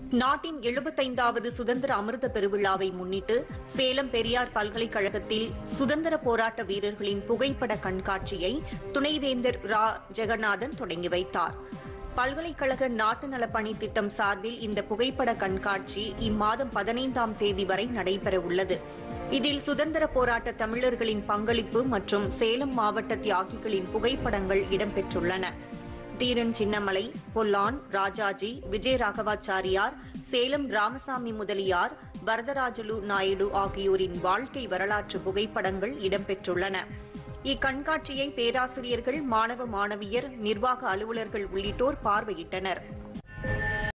நாட்டின் எழுபத்தைந்தாவது சுதந்திர அமிர்த பெருவிழாவை முன்னிட்டு சேலம் பெரியார் பல்கலைக்கழகத்தில் சுதந்திர போராட்ட வீரர்களின் புகைப்பட கண்காட்சியை துணைவேந்தர் ரா ஜெகநாதன் தொடங்கி வைத்தார் பல்கலைக்கழக நாட்டு நலப்பணி திட்டம் சார்பில் இந்த புகைப்பட கண்காட்சி இம்மாதம் பதினைந்தாம் தேதி வரை நடைபெற உள்ளது இதில் சுதந்திர போராட்ட தமிழர்களின் பங்களிப்பு மற்றும் சேலம் மாவட்ட தியாகிகளின் புகைப்படங்கள் இடம்பெற்றுள்ளன தீரன் சின்னமலை பொல்லான் ராஜாஜி விஜய ராகவாச்சாரியார் சேலம் ராமசாமி முதலியார் வரதராஜலு நாயுடு ஆகியோரின் வாழ்க்கை வரலாற்று புகைப்படங்கள் இடம்பெற்றுள்ளன இக்கண்காட்சியை பேராசிரியர்கள் மாணவ மாணவியர் நிர்வாக அலுவலர்கள் உள்ளிட்டோர் பார்வையிட்டனர்